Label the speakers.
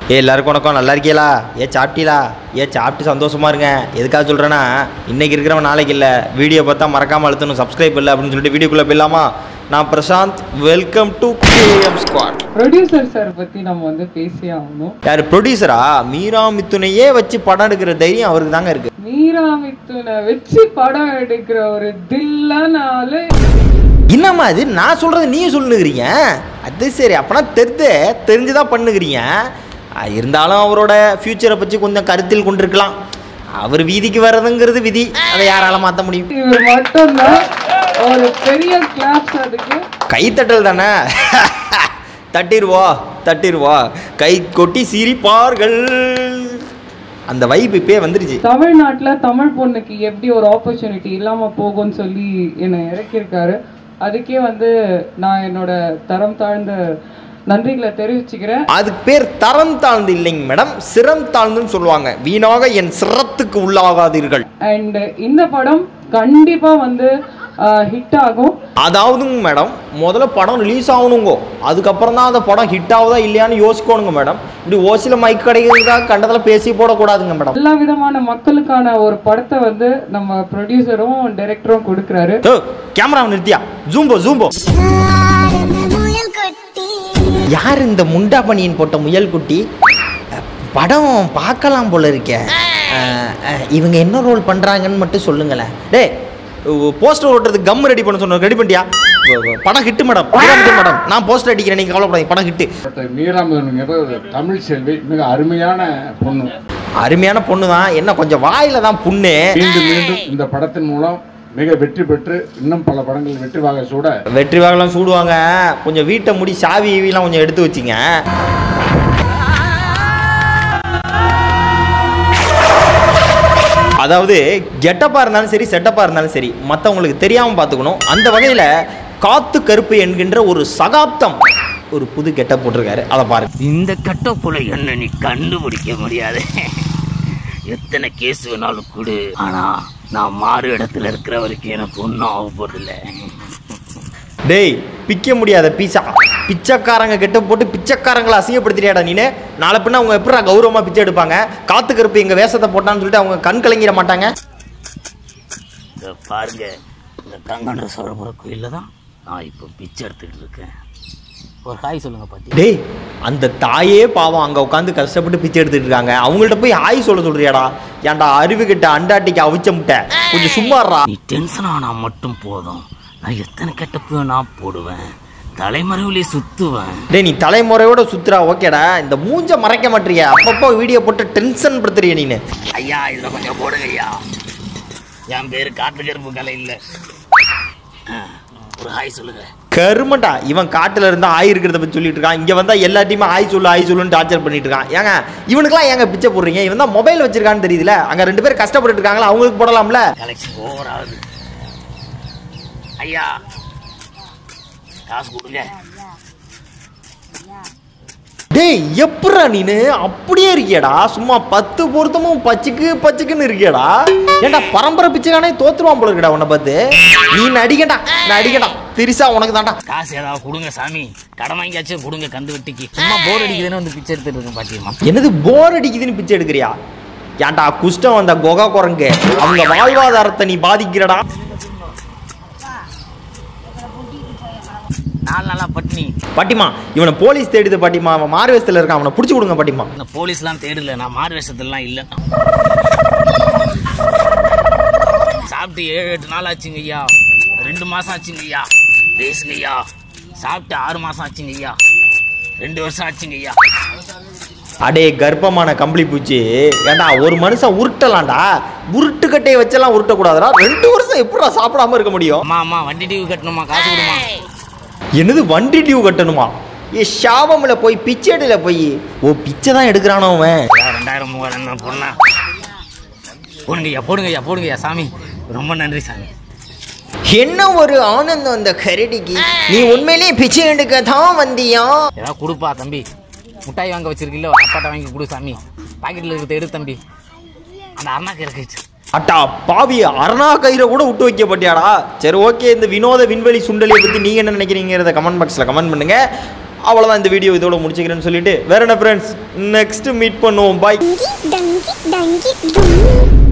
Speaker 1: ஏ எல்லாருக்கும் வணக்கம் நல்லா இருக்கீங்களா ஏ சாப்பிட்டீங்களா ஏ சாப்பிட்டு சந்தோஷமா இருங்க எதுக்காக சொல்கிறேன்னா இன்னைக்கு இருக்கிறவன் நாளைக்கு இல்லை வீடியோ பார்த்தா மறக்காமல் அழுத்தணும் சப்ஸ்கிரைப் இல்லை அப்படின்னு சொல்லிட்டு வீடியோக்குள்ளே போயிடலாமா நான் Prashanth welcome to KM squad
Speaker 2: producer sir பத்தி நம்ம வந்து பேசியே ஆகணும்
Speaker 1: யார் ப்ரொடியூசரா மீரா மித்துனையே வச்சு படம் எடுக்கிற தைரியம் அவருக்கு தாங்க இருக்கு
Speaker 2: மீரா மித்துனை வச்சு படம் எடுக்கிற ஒரு தில்லான ஆளு
Speaker 1: என்னம்மா இது நான் சொல்கிறது நீயும் சொல்லுங்கிறீங்க அது சரி அப்போனா தெரிந்து தெரிஞ்சு தான் பண்ணுகிறீங்க அஹ் இருந்தாலும் அவரோட ஃப்யூச்சரை பற்றி கொஞ்சம் கருத்தில் கொண்டிருக்கலாம் அவர் வீதிக்கு வர்றதுங்கிறது விதி அதை யாரால மாற்ற முடியும்
Speaker 2: இவர் மட்டும்தான் ஒரு பெரிய கிளாப்ஸ் அதுக்கு
Speaker 1: கைத்தட்டல் தானே தட்டிடுவா தட்டிடுவா கை கொட்டி சிரிப்பார்கள் அந்த வைப் இப்பயே வந்துருச்சு
Speaker 2: தமிழ்நாட்டுல தமிழ் பொண்ணுக்கு எப்படி ஒரு ஆப்பர்ச்சுனிட்டி இல்லாம போகும்னு சொல்லி என்னை இறக்கியிருக்காரு அதுக்கே வந்து நான் என்னோட தரம் தாழ்ந்த நன்றிகளை தெரிவிச்சுக்கிறேன்
Speaker 1: அதுக்கு பேர் தரம் தாழ்ந்து இல்லைங்க மேடம் சிரம் தாழ்ந்துன்னு சொல்லுவாங்க வீணாக என் சிரத்துக்கு உள்ளாகாதீர்கள்
Speaker 2: அண்ட் இந்த படம் கண்டிப்பா வந்து ஹிட் ஆகும்
Speaker 1: அதாவதுங்க மேடம் முதல்ல படம் ரிலீஸ் ஆகணுங்க அதுக்கப்புறம் தான் அந்த படம் ஹிட் ஆகுதா இல்லையான்னு யோசிக்கணுங்க மேடம் இப்படி ஓசியில் மைக் கிடைக்கிறதுக்காக கண்டத்தில் பேசி போடக்கூடாதுங்க மேடம்
Speaker 2: எல்லா விதமான மக்களுக்கான ஒரு படத்தை வந்து நம்ம ப்ரொடியூசரும் டைரக்டரும் கொடுக்குறாரு
Speaker 1: ஓ கேமரா நிறுத்தியா ஜூம்போ ஜூம்போ
Speaker 3: முயல் கொட்டி
Speaker 1: யார் இந்த முண்டா பனியன் போட்ட முயல் குட்டி அஹ், படம் பார்க்கலாம் போல இருக்கே அஹ், அஹ், இவங்க என்ன ரோல் பண்ணுறாங்கன்னு மட்டும் சொல்லுங்களேன் டேய் போஸ்டர் ஓட்டுறதுக்கு கம் ரெடி பண்ண சொன்ன ரெடி பண்ணிட்டியா வ- வ- படம் ஹிட்டு மேடம் மேடம் நான் போஸ்டர் அடிக்கிறேன் நீங்கள் கவலைப்படாதீங்க படம் ஹிட்டு
Speaker 4: டாக்டர் மீராமதனுங்கிற ஒரு தமிழ் செல்வி மிக அருமையான பொண்ணு
Speaker 1: அருமையான பொண்ணு தான் என்ன கொஞ்சம் வாயில தான் புண்ணு
Speaker 4: மீண்டும் மீண்டும் இந்த படத்தின் மூலம் மிக வெற்றி பெற்று இன்னும் பல படங்கள் வெற்றி வாக சூட
Speaker 1: வெற்றி வாகலாம் சூடுவாங்க கொஞ்சம் வீட்டை முடி சாவி ஈவிலாம் கொஞ்சம் எடுத்து வச்சிங்க அதாவது கெட்டப்பாக இருந்தாலும் சரி செட்டப்பாக இருந்தாலும் சரி மற்றவங்களுக்கு தெரியாமல் பார்த்துக்கணும் அந்த வகையில் காத்து கருப்பு என்கின்ற ஒரு சகாப்தம் ஒரு புது கெட்டப் போட்டிருக்காரு அதை பாருங்க
Speaker 5: இந்த கட்டப்புல என்ன நீ கண்டுபிடிக்க முடியாது எத்தனை கேஸ் வேணாலும் கொடு ஆனா நான் மாறு இடத்துல இருக்கிற வரைக்கும் எனக்கு ஒன்றும் ஆக போறதில்ல
Speaker 1: டேய் பிக்க முடியாத பீஸா பிச்சைக்காரங்க கெட்ட போட்டு பிச்சைக்காரங்களை அசிங்கப்படுத்திட்டியாடா நீனு நாளை பின்ன அவங்க எப்படா கௌரவமாக பிச்சை எடுப்பாங்க காத்து கருப்பு எங்கள் வேஷத்தை போட்டான்னு சொல்லிட்டு அவங்க கண் கலங்கிட மாட்டாங்க
Speaker 5: இத பாருங்க இந்த கங்கண சோழபுர கோயில்ல தான் நான் இப்போ பிச்சை எடுத்துக்கிட்டு இருக்கேன் ஒரு ஹாய் சொல்லுங்க பாத்தி
Speaker 1: டேய் அந்த தாயே பாவம் அங்கே உட்காந்து கஷ்டப்பட்டு பிச்சை எடுத்துட்டு இருக்காங்க அவங்கள்ட்ட போய் ஆய் சொல்ல சொல்றியாடா ஏன்டா அறிவு கிட்ட அண்டாட்டிக்கு அவிச்ச முட்டை கொஞ்சம் சும்மாறா
Speaker 5: நீ டென்ஷன் ஆனா மட்டும் போதும் நான் எத்தனை கெட்டப்பு நான் போடுவேன் தலைமறைவிலே சுத்துவேன்
Speaker 1: டேய் நீ தலைமுறையோட சுத்துறா ஓகேடா இந்த மூஞ்ச மறைக்க மாட்டீங்க அப்பப்போ வீடியோ போட்டு டென்ஷன் படுத்துறிய நீனு
Speaker 5: ஐயா இதுல கொஞ்சம் போடுங்க ஐயா என் பேரு காட்டுக்கருப்பு கலை இல்ல ஆ, ஒரு ஹாய் சொல்லுங்க
Speaker 1: கருமண்டா இவன் காட்டுல இருந்தா ஆய் இருக்கிறத பத்தி சொல்லிட்டு இருக்கான் இங்க வந்தா எல்லாத்தையுமே ஆய் சொல்லு ஆய் சொல்லுன்னு டார்ச்சர் பண்ணிட்டு இருக்கான் ஏங்க இவனுக்குலாம் ஏங்க பிச்சை போடுறீங்க இவன் தான் மொபைல் வச்சிருக்கான்னு தெரியுதுல அங்க ரெண்டு பேரும் கஷ்டப்பட்டு இருக்காங்களா அவங்களுக்கு போடலாம்ல
Speaker 5: கலெக்ஷன் ஓவர் ஆகுது ஐயா காசு கொடுங்க
Speaker 1: டேய் எப்படா நீனு அப்படியே இருக்கியடா சும்மா பத்து பொருத்தமும் பச்சுக்கு பச்சுக்குன்னு இருக்கியடா ஏன்டா பரம்பரை பிச்சைக்கானே தோத்துருவான் போல இருக்கடா உன்னை பார்த்து நீ நடிக்கடா நடிக்கடா பெருசா உனக்கு தான்டா
Speaker 5: காசு ஏதாவது கொடுங்க சாமி கடன் வாங்கியாச்சும் கொடுங்க கந்து வெட்டிக்கு சும்மா போர் அடிக்குதுன்னு வந்து பிச்சை எடுத்துட்டு இருக்கேன் பாட்டியம்மா
Speaker 1: என்னது போர் அடிக்குதுன்னு பிச்சை எடுக்கிறியா ஏன்டா குஷ்டம் வந்த கொகா குரங்கு அவங்க வாழ்வாதாரத்தை நீ பாதிக்கிறடா
Speaker 5: நாலு நாளா பட்டினி
Speaker 1: பாட்டிமா இவனை போலீஸ் தேடுது பாட்டிமா அவன் மாறு வேஷத்துல இருக்கான் அவனை பிடிச்சி கொடுங்க பாட்டிமா
Speaker 5: இந்த போலீஸ்லாம் தேடல நான் மாறு வேஷத்துலாம் இல்லை சாப்பிட்டு ஏழு எட்டு நாள் ஆச்சுங்க ஐயா ரெண்டு மாசம் ஆச்சுங்க ஐயா பேசுங்க ஐயா சாப்பிட்டு ஆறு மாசம் ஆச்சுங்க ஐயா ரெண்டு வருஷம் ஆச்சுங்க ஐயா
Speaker 1: அடே கர்ப்பமான கம்பளி பூச்சி ஏன்டா ஒரு மனுஷன் உருட்டலாம்டா உருட்டு கட்டையை வச்செல்லாம் உருட்டக்கூடாதுடா ரெண்டு வருஷம் எப்படா சாப்பிடாம இருக்க முடியும்
Speaker 5: அம்மா அம்மா வண்டி டிவி கட்டணுமா காசு கொடுமா
Speaker 1: என்னது வண்டி டியூ கட்டணுமா ஏ ஷாபம்ல போய் பிச்சை எடுல போய் ஓ பிச்சை தான் எடுக்கிறானோ அவன்
Speaker 5: ஐயா, ரெண்டாயிரம் மூவாயிரம் தான் பொண்ணா போடுங்க ஐயா போடுங்க ஐயா போடுங்க ஐயா சாமி ரொம்ப நன்றி சாமி
Speaker 1: என்ன ஒரு ஆனந்தம் அந்த கரடிக்கு நீ உண்மையிலேயே பிச்சை எடுக்க தான் வந்தியா
Speaker 5: ஏதாவது கொடுப்பா தம்பி முட்டாய் வாங்க வச்சிருக்கில்ல அப்பாட்ட வாங்கி கொடு சாமி பாக்கெட்டில் இருக்கிறத எடு தம்பி அந்த அண்ணாக்கு இருக்கு
Speaker 1: அட்டா பாவி அரணா கயிறை கூட விட்டு வைக்கப்பட்டியாடா சரி ஓகே இந்த வினோத விண்வெளி சுண்டலியை பற்றி நீங்கள் என்ன நினைக்கிறீங்கிறத கமெண்ட் பாக்ஸில் கமெண்ட் பண்ணுங்க அவ்வளோதான் இந்த வீடியோ இதோட முடிச்சுக்கிறேன்னு சொல்லிட்டு வேற என்ன ஃப்ரெண்ட்ஸ் நெக்ஸ்ட் மீட் பண்ணுவோம் பாய்
Speaker 3: டங்கி டங்கி டங்கி டும்